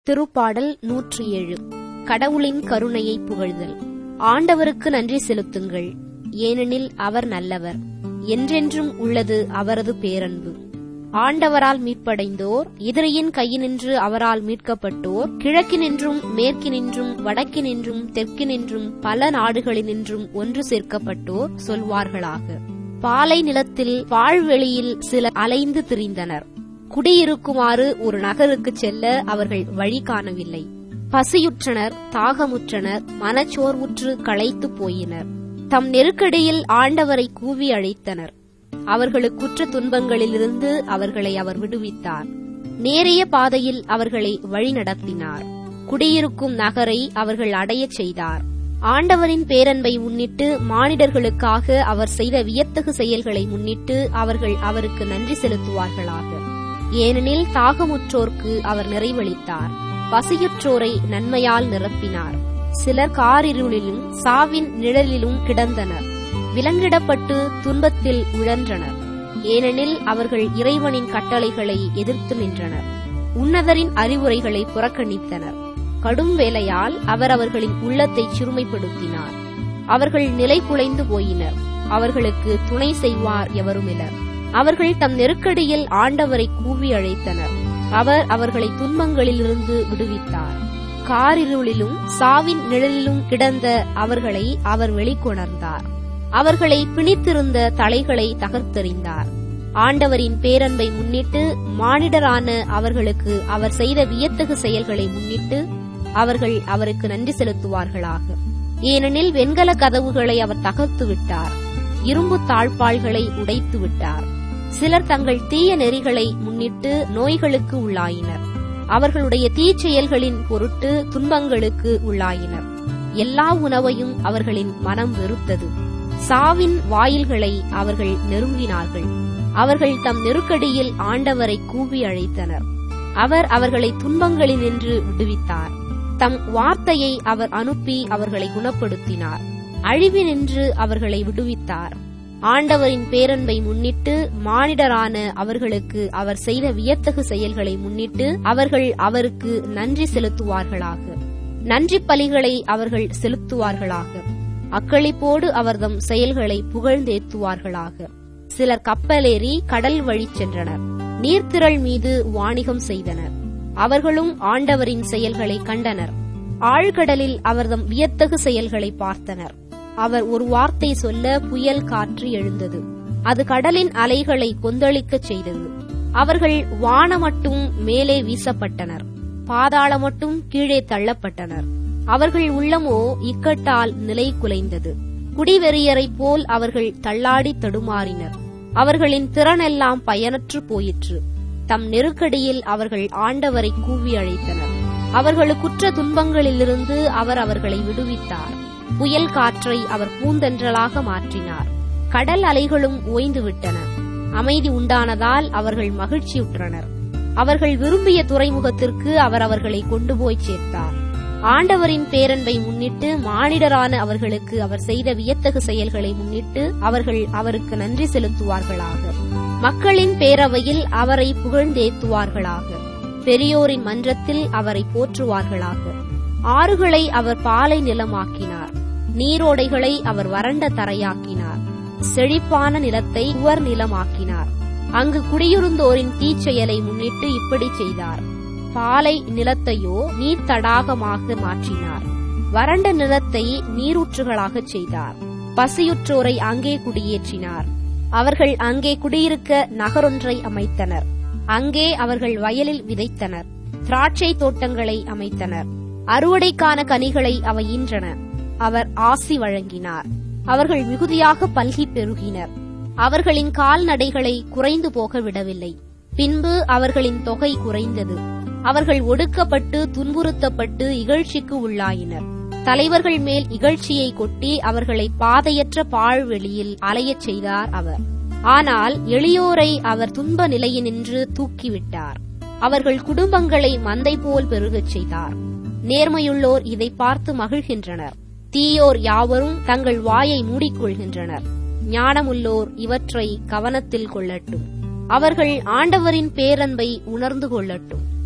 திருப்பாடல் நூற்றி ஏழு கடவுளின் கருணையை புகழ்தல் ஆண்டவருக்கு நன்றி செலுத்துங்கள் ஏனெனில் அவர் நல்லவர் என்றென்றும் உள்ளது அவரது பேரன்பு ஆண்டவரால் மீட்படைந்தோர் எதிரியின் கையினின்று அவரால் மீட்கப்பட்டோர் கிழக்கினின்றும் மேற்கினின்றும் வடக்கினின்றும் தெற்கினின்றும் பல நாடுகளினின்றும் ஒன்று சேர்க்கப்பட்டோர் சொல்வார்களாக பாலை நிலத்தில் பாழ்வெளியில் சிலர் அலைந்து திரிந்தனர் குடியிருக்குமாறு ஒரு நகருக்குச் செல்ல அவர்கள் வழி காணவில்லை பசியுற்றனர் தாகமுற்றனர் மனச்சோர்வுற்று களைத்துப் போயினர் தம் நெருக்கடியில் ஆண்டவரை கூவி அழைத்தனர் அவர்களுக்குற்ற துன்பங்களிலிருந்து அவர்களை அவர் விடுவித்தார் நேரிய பாதையில் அவர்களை வழிநடத்தினார் குடியிருக்கும் நகரை அவர்கள் அடையச் செய்தார் ஆண்டவரின் பேரன்பை முன்னிட்டு மானிடர்களுக்காக அவர் செய்த வியத்தகு செயல்களை முன்னிட்டு அவர்கள் அவருக்கு நன்றி செலுத்துவார்களாக ஏனெனில் தாகமுற்றோர்க்கு அவர் நிறைவளித்தார் பசியுற்றோரை நன்மையால் நிரப்பினார் சிலர் காரிருளிலும் சாவின் நிழலிலும் கிடந்தனர் விலங்கிடப்பட்டு துன்பத்தில் உழன்றனர் ஏனெனில் அவர்கள் இறைவனின் கட்டளைகளை எதிர்த்து நின்றனர் உன்னதரின் அறிவுரைகளை புறக்கணித்தனர் கடும் வேலையால் அவர் அவர்களின் உள்ளத்தை சிறுமைப்படுத்தினார் அவர்கள் நிலை குலைந்து போயினர் அவர்களுக்கு துணை செய்வார் எவருமிலர் அவர்கள் தம் நெருக்கடியில் ஆண்டவரை கூவி அழைத்தனர் அவர் அவர்களை துன்பங்களிலிருந்து விடுவித்தார் காரிருளிலும் சாவின் நிழலிலும் கிடந்த அவர்களை அவர் வெளிக்கொணர்ந்தார் அவர்களை பிணித்திருந்த தலைகளை தகர்த்தெறிந்தார் ஆண்டவரின் பேரன்பை முன்னிட்டு மானிடரான அவர்களுக்கு அவர் செய்த வியத்தகு செயல்களை முன்னிட்டு அவர்கள் அவருக்கு நன்றி செலுத்துவார்களாக ஏனெனில் வெண்கல கதவுகளை அவர் தகர்த்து விட்டார் இரும்பு தாழ்பாள்களை உடைத்து விட்டார் சிலர் தங்கள் தீய நெறிகளை முன்னிட்டு நோய்களுக்கு உள்ளாயினர் அவர்களுடைய தீச்செயல்களின் பொருட்டு துன்பங்களுக்கு உள்ளாயினர் எல்லா உணவையும் அவர்களின் மனம் வெறுத்தது சாவின் வாயில்களை அவர்கள் நெருங்கினார்கள் அவர்கள் தம் நெருக்கடியில் ஆண்டவரை கூவி அழைத்தனர் அவர் அவர்களை துன்பங்களினின்று விடுவித்தார் தம் வார்த்தையை அவர் அனுப்பி அவர்களை குணப்படுத்தினார் அழிவினின்று அவர்களை விடுவித்தார் ஆண்டவரின் பேரன்பை முன்னிட்டு மானிடரான அவர்களுக்கு அவர் செய்த வியத்தகு செயல்களை முன்னிட்டு அவர்கள் அவருக்கு நன்றி செலுத்துவார்களாக நன்றி பலிகளை அவர்கள் செலுத்துவார்களாக அக்களிப்போடு அவர்தம் செயல்களை புகழ்ந்தேத்துவார்களாக சிலர் கப்பலேறி கடல் வழி சென்றனர் நீர்த்திரள் மீது வாணிகம் செய்தனர் அவர்களும் ஆண்டவரின் செயல்களை கண்டனர் ஆழ்கடலில் அவர்தம் வியத்தகு செயல்களை பார்த்தனர் அவர் ஒரு வார்த்தை சொல்ல புயல் காற்று எழுந்தது அது கடலின் அலைகளை கொந்தளிக்கச் செய்தது அவர்கள் வானமட்டும் மேலே வீசப்பட்டனர் பாதாளமட்டும் கீழே தள்ளப்பட்டனர் அவர்கள் உள்ளமோ இக்கட்டால் நிலை குலைந்தது குடிவெறியரைப் போல் அவர்கள் தள்ளாடி தடுமாறினர் அவர்களின் திறனெல்லாம் பயனற்று போயிற்று தம் நெருக்கடியில் அவர்கள் ஆண்டவரை கூவி அழைத்தனர் அவர்களுக்குற்ற துன்பங்களிலிருந்து அவர் அவர்களை விடுவித்தார் புயல் காற்றை அவர் பூந்தென்றலாக மாற்றினார் கடல் அலைகளும் ஓய்ந்துவிட்டன அமைதி உண்டானதால் அவர்கள் மகிழ்ச்சியுற்றனர் அவர்கள் விரும்பிய துறைமுகத்திற்கு அவர் அவர்களை கொண்டு போய் சேர்த்தார் ஆண்டவரின் பேரன்பை முன்னிட்டு மானிடரான அவர்களுக்கு அவர் செய்த வியத்தகு செயல்களை முன்னிட்டு அவர்கள் அவருக்கு நன்றி செலுத்துவார்களாக மக்களின் பேரவையில் அவரை புகழ்ந்தேத்துவார்களாக பெரியோரின் மன்றத்தில் அவரை போற்றுவார்களாக ஆறுகளை அவர் பாலை நிலமாக்கினார் நீரோடைகளை அவர் வறண்ட தரையாக்கினார் செழிப்பான நிலத்தை உவர் நிலமாக்கினார் அங்கு குடியிருந்தோரின் தீச்செயலை முன்னிட்டு இப்படி செய்தார் பாலை நிலத்தையோ நீர் தடாகமாக மாற்றினார் வறண்ட நிலத்தை நீரூற்றுகளாகச் செய்தார் பசியுற்றோரை அங்கே குடியேற்றினார் அவர்கள் அங்கே குடியிருக்க நகரொன்றை அமைத்தனர் அங்கே அவர்கள் வயலில் விதைத்தனர் திராட்சை தோட்டங்களை அமைத்தனர் அறுவடைக்கான கனிகளை அவை ஈன்றன அவர் ஆசி வழங்கினார் அவர்கள் மிகுதியாக பல்கி பெருகினர் அவர்களின் கால்நடைகளை குறைந்து போக விடவில்லை பின்பு அவர்களின் தொகை குறைந்தது அவர்கள் ஒடுக்கப்பட்டு துன்புறுத்தப்பட்டு இகழ்ச்சிக்கு உள்ளாயினர் தலைவர்கள் மேல் இகழ்ச்சியை கொட்டி அவர்களை பாதையற்ற பாழ்வெளியில் அலையச் செய்தார் அவர் ஆனால் எளியோரை அவர் துன்ப நிலையினின்று தூக்கிவிட்டார் அவர்கள் குடும்பங்களை மந்தை போல் பெருகச் செய்தார் நேர்மையுள்ளோர் இதை பார்த்து மகிழ்கின்றனர் தீயோர் யாவரும் தங்கள் வாயை மூடிக்கொள்கின்றனர் ஞானமுள்ளோர் இவற்றை கவனத்தில் கொள்ளட்டும் அவர்கள் ஆண்டவரின் பேரன்பை உணர்ந்து கொள்ளட்டும்